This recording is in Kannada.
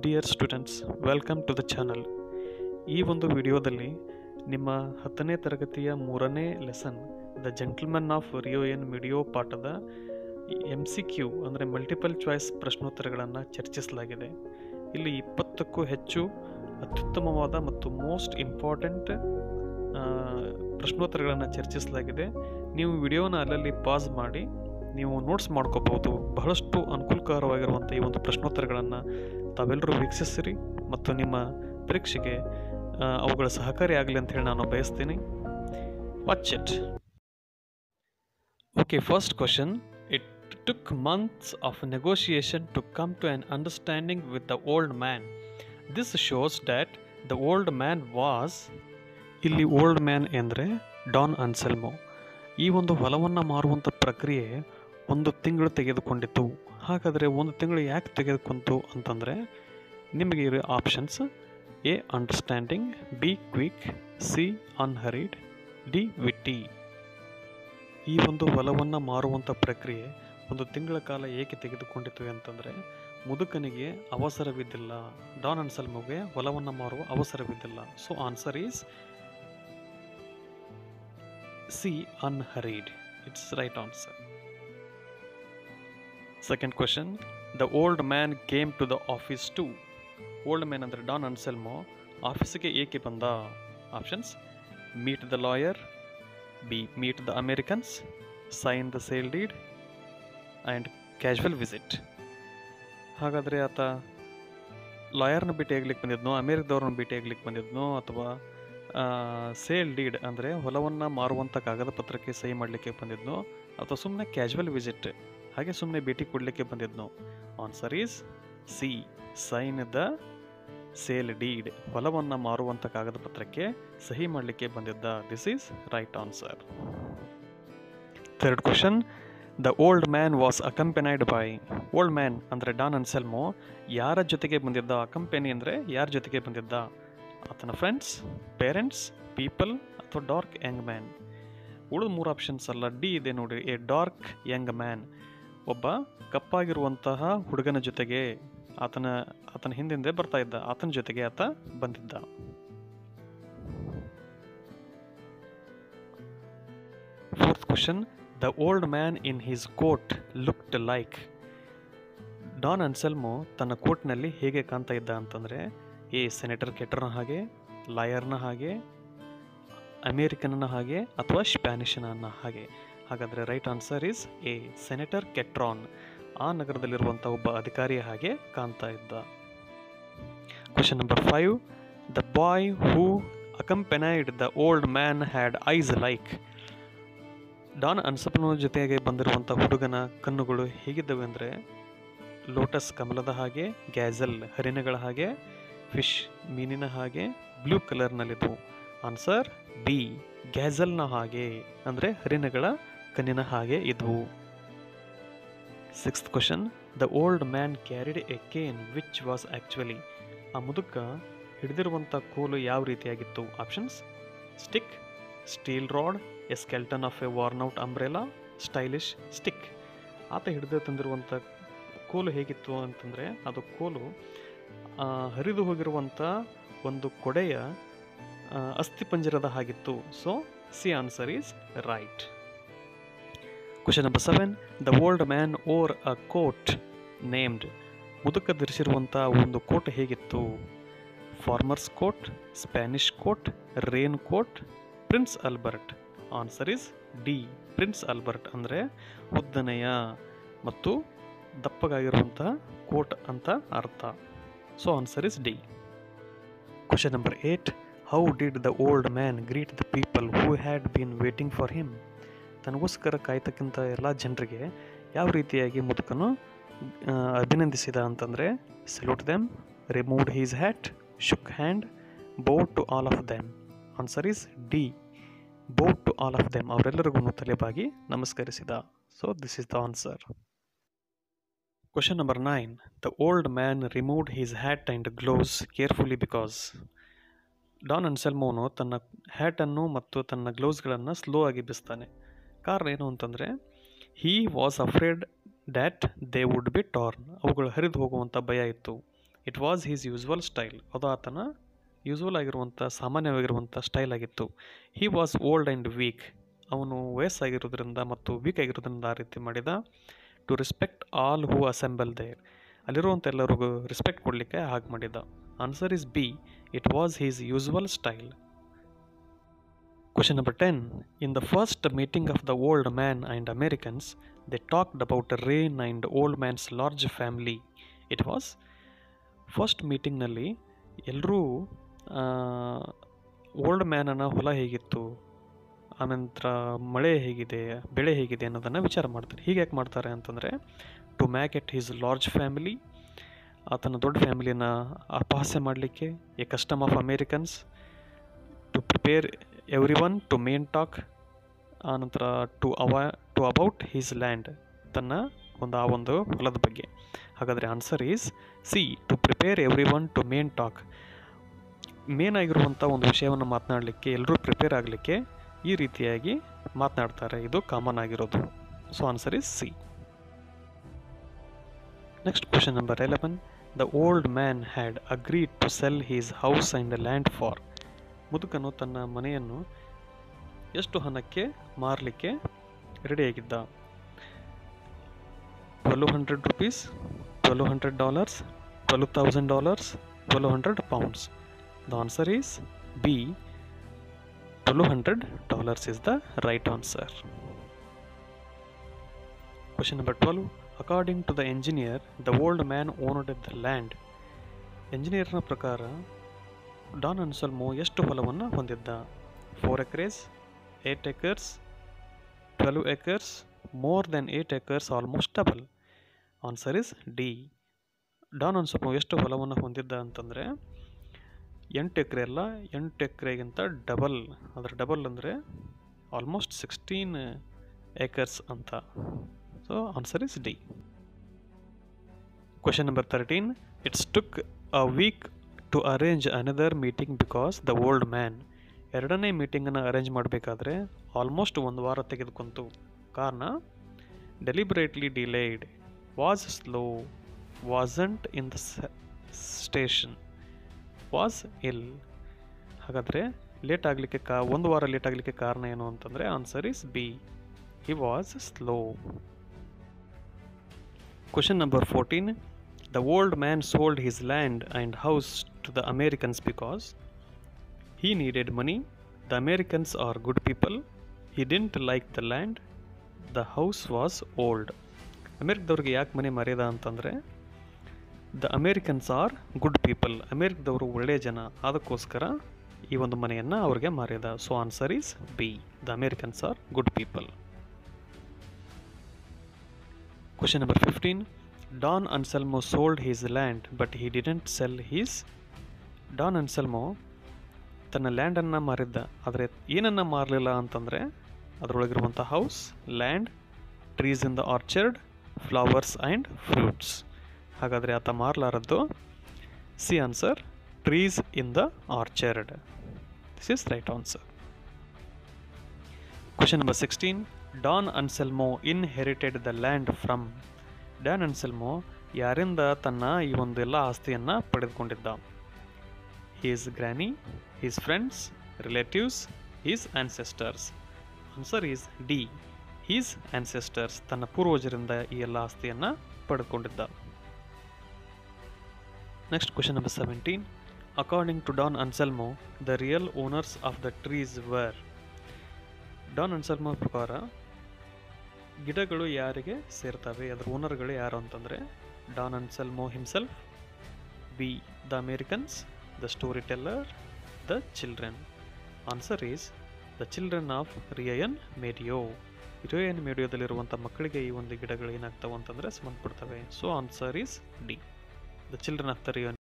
Dear students welcome to the channel ಈ ಒಂದು ವಿಡಿಯೋದಲ್ಲಿ ನಿಮ್ಮ ಹತ್ತನೇ ತರಗತಿಯ ಮೂರನೇ lesson the gentleman of Rio en Medio ಪಾಠದ ಎಮ್ ಸಿ ಕ್ಯೂ ಅಂದರೆ ಮಲ್ಟಿಪಲ್ ಚಾಯ್ಸ್ ಪ್ರಶ್ನೋತ್ತರಗಳನ್ನು ಚರ್ಚಿಸಲಾಗಿದೆ ಇಲ್ಲಿ ಇಪ್ಪತ್ತಕ್ಕೂ ಹೆಚ್ಚು ಅತ್ಯುತ್ತಮವಾದ ಮತ್ತು ಮೋಸ್ಟ್ ಇಂಪಾರ್ಟೆಂಟ್ ಪ್ರಶ್ನೋತ್ತರಗಳನ್ನು ಚರ್ಚಿಸಲಾಗಿದೆ ನೀವು ವಿಡಿಯೋನ ಅಲ್ಲಲ್ಲಿ ಪಾಸ್ ಮಾಡಿ ನೀವು ನೋಟ್ಸ್ ಮಾಡ್ಕೋಬಹುದು ಬಹಳಷ್ಟು ಅನುಕೂಲಕರವಾಗಿರುವಂಥ ಈ ಒಂದು ಪ್ರಶ್ನೋತ್ತರಗಳನ್ನು ತಾವೆಲ್ಲರೂ ವೀಕ್ಷಿಸಿರಿ ಮತ್ತು ನಿಮ್ಮ ಪರೀಕ್ಷೆಗೆ ಆ, ಅವುಗಳ ಸಹಕಾರಿ ಆಗಲಿ ಅಂತ ಹೇಳಿ ನಾನು ಬಯಸ್ತೀನಿ watch it okay first question it took months of negotiation to come to an understanding with the old man this shows that the old man was ಇಲ್ಲಿ ಓಲ್ಡ್ ಮ್ಯಾನ್ ಎಂದರೆ ಡಾನ್ ಅನ್ಸೆಲ್ಮೋ ಈ ಒಂದು ಹೊಲವನ್ನು ಮಾರುವಂಥ ಪ್ರಕ್ರಿಯೆ ಒಂದು ತಿಂಗಳು ತೆಗೆದುಕೊಂಡಿತು ಹಾಗಾದರೆ ಒಂದು ತಿಂಗಳು ಯಾಕೆ ತೆಗೆದುಕೊಂತು ಅಂತಂದರೆ ನಿಮಗೆ ಇರೋ options A understanding B quick C unhurried D witty ಈ ಒಂದು ಹೊಲವನ್ನು ಮಾರುವಂಥ ಪ್ರಕ್ರಿಯೆ ಒಂದು ತಿಂಗಳ ಕಾಲ ಏಕೆ ತೆಗೆದುಕೊಂಡಿತು ಅಂತಂದರೆ ಮುದುಕನಿಗೆ ಅವಸರವಿದ್ದಿಲ್ಲ ಡಾನ್ ಅನ್ಸಲ್ಮುಗೆ ಹೊಲವನ್ನು ಮಾರುವ ಅವಸರವಿದ್ದಿಲ್ಲ so answer is C unhurried it's right answer second question the old man came to the office to old man ಅಂದರೆ ಡಾನ್ ಅನ್ಸೆಲ್ಮೋ ಆಫೀಸಿಗೆ ಏಕೆ ಬಂದ options meet the lawyer B meet the Americans sign the sale deed and casual visit ಹಾಗಾದರೆ ಆತ ಲಾಯರ್ನ ಭೇಟಿ ಆಗ್ಲಿಕ್ಕೆ ಬಂದಿದ್ನೋ ಅಮೇರಿಕದವ್ರನ್ನ ಭೇಟಿ ಆಗ್ಲಿಕ್ಕೆ ಬಂದಿದ್ನೋ ಅಥವಾ ಸೇಲ್ ಡೀಡ್ ಅಂದರೆ ಹೊಲವನ್ನು ಮಾರುವಂಥ ಕಾಗದ ಪತ್ರಕ್ಕೆ ಸಹಿ ಮಾಡಲಿಕ್ಕೆ ಬಂದಿದ್ನೋ ಅಥವಾ ಸುಮ್ಮನೆ ಕ್ಯಾಶುವಲ್ ವಿಸಿಟ್ ಹಾಗೆ ಸುಮ್ಮನೆ ಭೇಟಿ ಕೊಡಲಿಕ್ಕೆ ಬಂದಿದ್ನೋ answer is C sign the sale deed ಹೊಲವನ್ನು ಮಾರುವಂಥ ಕಾಗದ ಪತ್ರಕ್ಕೆ ಸಹಿ ಮಾಡಲಿಕ್ಕೆ ಬಂದಿದ್ದ this is right answer third question the old man was accompanied by old man ಅಂದರೆ ಡಾನ್ ಅನ್ಸೆಲ್ಮೋ ಯಾರ ಜೊತೆಗೆ ಬಂದಿದ್ದ ಅಕಂಪೆನಿ ಅಂದರೆ ಯಾರ ಜೊತೆಗೆ ಬಂದಿದ್ದ ಆತನ ಫ್ರೆಂಡ್ಸ್ ಪೇರೆಂಟ್ಸ್ ಪೀಪಲ್ ಅಥವಾ ಡಾರ್ಕ್ ಯಂಗ್ ಮ್ಯಾನ್ ಉಳಿದ ಮೂರು ಆಪ್ಷನ್ಸ್ ಅಲ್ಲ ಡಿ ಇದೆ ನೋಡಿ ಎ ಡಾರ್ಕ್ ಯಂಗ್ ಮ್ಯಾನ್ ಒಬ್ಬ ಕಪ್ಪಾಗಿರುವಂತಹ ಹುಡುಗನ ಜೊತೆಗೆ ಆತನ ಆತನ ಹಿಂದಿಂದೆ ಬರ್ತಾ ಇದ್ದ ಆತನ ಜೊತೆಗೆ ಆತ ಬಂದಿದ್ದ fourth question the old man in his coat looked like Don Anselmo ತನ್ನ ಕೋಟ್ನಲ್ಲಿ ಹೇಗೆ ಕಾಣ್ತಾ ಇದ್ದ ಅಂತಂದರೆ ಎ ಸೆನೆಟರ್ ಕೆಟರ್ನ ಹಾಗೆ ಲಾಯರ್ನ ಹಾಗೆ ಅಮೇರಿಕನ್ನ ಹಾಗೆ ಅಥವಾ ಸ್ಪ್ಯಾನಿಷನ ಹಾಗೆ ಹಾಗಾದರೆ right answer is A senator Catron ಆ ನಗರದಲ್ಲಿರುವಂಥ ಒಬ್ಬ ಅಧಿಕಾರಿಯ ಹಾಗೆ ಕಾಣ್ತಾ ಇದ್ದ question number five the boy who accompanied the old man had eyes like Don ಅನ್ಸಪ್ನ ಜೊತೆಗೆ ಬಂದಿರುವಂಥ ಹುಡುಗನ ಕಣ್ಣುಗಳು ಹೇಗಿದ್ದವೆ ಅಂದರೆ ಲೋಟಸ್ ಕಮಲದ ಹಾಗೆ ಗ್ಯಾಜಲ್ ಹರಿಣಗಳ ಹಾಗೆ ಫಿಶ್ ಮೀನಿನ ಹಾಗೆ ಬ್ಲೂ ಕಲರ್ನಲ್ಲಿದ್ದವು ಆನ್ಸರ್ ಬಿ ಗ್ಯಾಜಲ್ನ ಹಾಗೆ ಅಂದರೆ ಹರಿಣಗಳ ಕಣ್ಣಿನ ಹಾಗೆ ಇದ್ವು sixth question the old man carried a cane which was actually ಆ ಮುದುಕ ಹಿಡಿದಿರುವಂಥ ಕೋಲು ಯಾವ ರೀತಿಯಾಗಿತ್ತು options stick steel rod a skeleton of a worn out umbrella stylish stick ಆತ ಹಿಡಿದು ತಂದಿರುವಂಥ ಕೋಲು ಹೇಗಿತ್ತು ಅಂತಂದರೆ ಅದು ಕೋಲು ಆ, ಹರಿದು ಹೋಗಿರುವಂಥ ಒಂದು ಕೊಡೆಯ ಆ, ಅಸ್ಥಿಪಂಜರದ ಹಾಗಿತ್ತು so C answer is right question number seven the old man or a coat named ಮುದುಕ ಧರಿಸಿರುವಂಥ ಒಂದು ಕೋಟ್ ಹೇಗಿತ್ತು farmers coat Spanish coat rain coat prince Albert answer is D prince Albert ಅಂದರೆ ಉದ್ದನೆಯ ಮತ್ತು ದಪ್ಪಗಾಗಿರುವಂಥ ಕೋಟ್ ಅಂತ ಅರ್ಥ so answer is D question number eight how did the old man greet the people who had been waiting for him ತನಗೋಸ್ಕರ ಕಾಯ್ತಕ್ಕಂಥ ಎಲ್ಲ ಜನರಿಗೆ ಯಾವ ರೀತಿಯಾಗಿ ಮುದುಕನು ಆ, ಅಭಿನಂದಿಸಿದ ಅಂತಂದರೆ salute them removed his hat shook hand bowed to all of them answer is D bowed to all of them ಅವರೆಲ್ಲರಿಗೂ ತಲೆಬಾಗಿ ನಮಸ್ಕರಿಸಿದ so this is the answer question number nine the old man removed his hat and gloves carefully because Don ಅನ್ಸೆಲ್ಮೋನು ತನ್ನ ಹ್ಯಾಟನ್ನು ಮತ್ತು ತನ್ನ ಗ್ಲೌಸ್ಗಳನ್ನು ಸ್ಲೋ ಆಗಿ ಬಿಸ್ತಾನೆ ಕಾರಣ ಏನು ಅಂತಂದರೆ he was afraid that they would be torn ಅವುಗಳು ಹರಿದು ಹೋಗುವಂಥ ಭಯ ಇತ್ತು it was his usual style ಅದು ಆತನ ಯೂಸ್ವಲ್ ಆಗಿರುವಂಥ ಸಾಮಾನ್ಯವಾಗಿರುವಂಥ ಸ್ಟೈಲ್ ಆಗಿತ್ತು he was old and weak ಅವನು ವಯಸ್ಸಾಗಿರೋದ್ರಿಂದ ಮತ್ತು ವೀಕ್ ಆಗಿರೋದ್ರಿಂದ ಆ ರೀತಿ ಮಾಡಿದ to respect all who assemble there ಅಲ್ಲಿರುವಂಥ ಎಲ್ಲರಿಗೂ ರೆಸ್ಪೆಕ್ಟ್ ಕೊಡಲಿಕ್ಕೆ ಹಾಗೆ ಮಾಡಿದ answer is B it was his usual style Question number 10. In the first meeting of the old man and Americans, they talked about rain and old man's large family. It was first ಮೀಟಿಂಗ್ನಲ್ಲಿ ಎಲ್ಲರೂ ಓಲ್ಡ್ ಮ್ಯಾನನ ಹೊಲ ಹೇಗಿತ್ತು ಆನಂತರ ಮಳೆ ಹೇಗಿದೆ ಬೆಳೆ ಹೇಗಿದೆ ಅನ್ನೋದನ್ನು ವಿಚಾರ ಮಾಡ್ತಾರೆ ಹೀಗೆ ಯಾಕೆ ಮಾಡ್ತಾರೆ ಅಂತಂದರೆ to mock at his large family ಆತನ ದೊಡ್ಡ ಫ್ಯಾಮಿಲಿನ ಅಪಹಾಸ್ಯ ಮಾಡಲಿಕ್ಕೆ a custom of Americans to prepare every one to main talk ಆನಂತರ ಟು ಅವ ಟು ಅಬೌಟ್ ಹೀಸ್ ಲ್ಯಾಂಡ್ ತನ್ನ ಒಂದು ಆ ಒಂದು ಹೊಲದ ಬಗ್ಗೆ ಹಾಗಾದರೆ answer is C to prepare every one to main talk main ಆಗಿರುವಂಥ ಒಂದು ವಿಷಯವನ್ನು ಮಾತನಾಡಲಿಕ್ಕೆ ಎಲ್ಲರೂ ಪ್ರಿಪೇರ್ ಆಗಲಿಕ್ಕೆ ಈ ರೀತಿಯಾಗಿ ಮಾತನಾಡ್ತಾರೆ ಇದು ಕಾಮನ್ ಆಗಿರೋದು so answer is C next question number eleven the old man had agreed to sell his house and land for ಮುದುಕನು ತನ್ನ ಮನೆಯನ್ನು ಎಷ್ಟು ಹಣಕ್ಕೆ ಮಾರಲಿಕ್ಕೆ ರೆಡಿಯಾಗಿದ್ದ twelve hundred rupees twelve hundred dollars twelve thousand dollars twelve hundred pounds the answer is B twelve hundred dollars is the right answer question number twelve according to the engineer the old man owned the land ಎಂಜಿನಿಯರ್ನ ಪ್ರಕಾರ ಡಾನ್ ಅನ್ಸಲ್ಮೋ ಎಷ್ಟು ಹೊಲವನ್ನು ಹೊಂದಿದ್ದ four acres eight acres twelve acres more than eight acres almost double answer is D Don Anselmo ಎಷ್ಟು ಹೊಲವನ್ನು ಹೊಂದಿದ್ದ ಅಂತಂದರೆ ಎಂಟು ಎಕರೆ ಅಲ್ಲ ಎಂಟು ಎಕರೆಗಿಂತ ಡಬಲ್ ಅದರ ಡಬಲ್ ಅಂದರೆ ಆಲ್ಮೋಸ್ಟ್ ಸಿಕ್ಸ್ಟೀನ್ ಏಕರ್ಸ್ ಅಂತ so answer is D question number thirteen it's took a week to arrange another meeting because the old man ಎರಡನೇ ಮೀಟಿಂಗನ್ನು ಅರೇಂಜ್ ಮಾಡಬೇಕಾದ್ರೆ ಆಲ್ಮೋಸ್ಟ್ ಒಂದು ವಾರ ತೆಗೆದುಕೊಂತು ಕಾರಣ deliberately delayed was slow wasn't in the station was ill ಹಾಗಾದರೆ ಲೇಟ್ ಆಗಲಿಕ್ಕೆ ಕಾ ಒಂದು ವಾರ ಲೇಟ್ ಆಗಲಿಕ್ಕೆ ಕಾರಣ ಏನು ಅಂತಂದರೆ answer is B he was slow question number fourteen the old man sold his land and house to the Americans because he needed money the Americans are good people he didn't like the land the house was old ಅಮೇರಿಕದವ್ರಿಗೆ ಯಾಕೆ ಮನೆ ಮರ್ಯಾದ ಅಂತಂದರೆ the Americans are good people ಅಮೇರಿಕದವರು ಒಳ್ಳೆಯ ಜನ ಅದಕ್ಕೋಸ್ಕರ ಈ ಒಂದು ಮನೆಯನ್ನು ಅವ್ರಿಗೆ ಮಾರಿದ so answer is B the Americans are good people question number fifteen Don Anselmo sold his land but he didn't sell his Don Anselmo ತನ್ನ ಲ್ಯಾಂಡನ್ನು ಮಾರಿದ್ದ ಆದರೆ ಏನನ್ನು ಮಾರಲಿಲ್ಲ ಅಂತಂದರೆ ಅದರೊಳಗಿರುವಂಥ house land trees in the orchard flowers and fruits ಹಾಗಾದರೆ ಆತ ಮಾರಲಾರದ್ದು C answer trees in the orchard this is right answer question number sixteen Don Anselmo inherited the land from Don Anselmo ಯಾರಿಂದ ತನ್ನ ಈ ಒಂದು ಎಲ್ಲ ಆಸ್ತಿಯನ್ನು ಪಡೆದುಕೊಂಡಿದ್ದ his granny his friends relatives his ancestors answer is D his ancestors ತನ್ನ ಪೂರ್ವಜರಿಂದ ಈ ಎಲ್ಲ ಆಸ್ತಿಯನ್ನು ಪಡೆದುಕೊಂಡಿದ್ದ next question number seventeen according to Don Anselmo the real owners of the trees were Don Anselmo ಪ್ರಕಾರ ಗಿಡಗಳು ಯಾರಿಗೆ ಸೇರ್ತವೆ ಅದರ ಓನರ್ಗಳು ಯಾರು ಅಂತಂದರೆ Don Anselmo himself B the Americans the story teller the children answer is the children of Rio en Medio Rio en ಮೇಡಿಯೋದಲ್ಲಿರುವಂಥ ಮಕ್ಕಳಿಗೆ ಈ ಒಂದು ಗಿಡಗಳು ಏನಾಗ್ತವೆ ಅಂತಂದರೆ ಸಂಬಂಧಪಡ್ತವೆ so answer is D the children of the ರಿಯನ್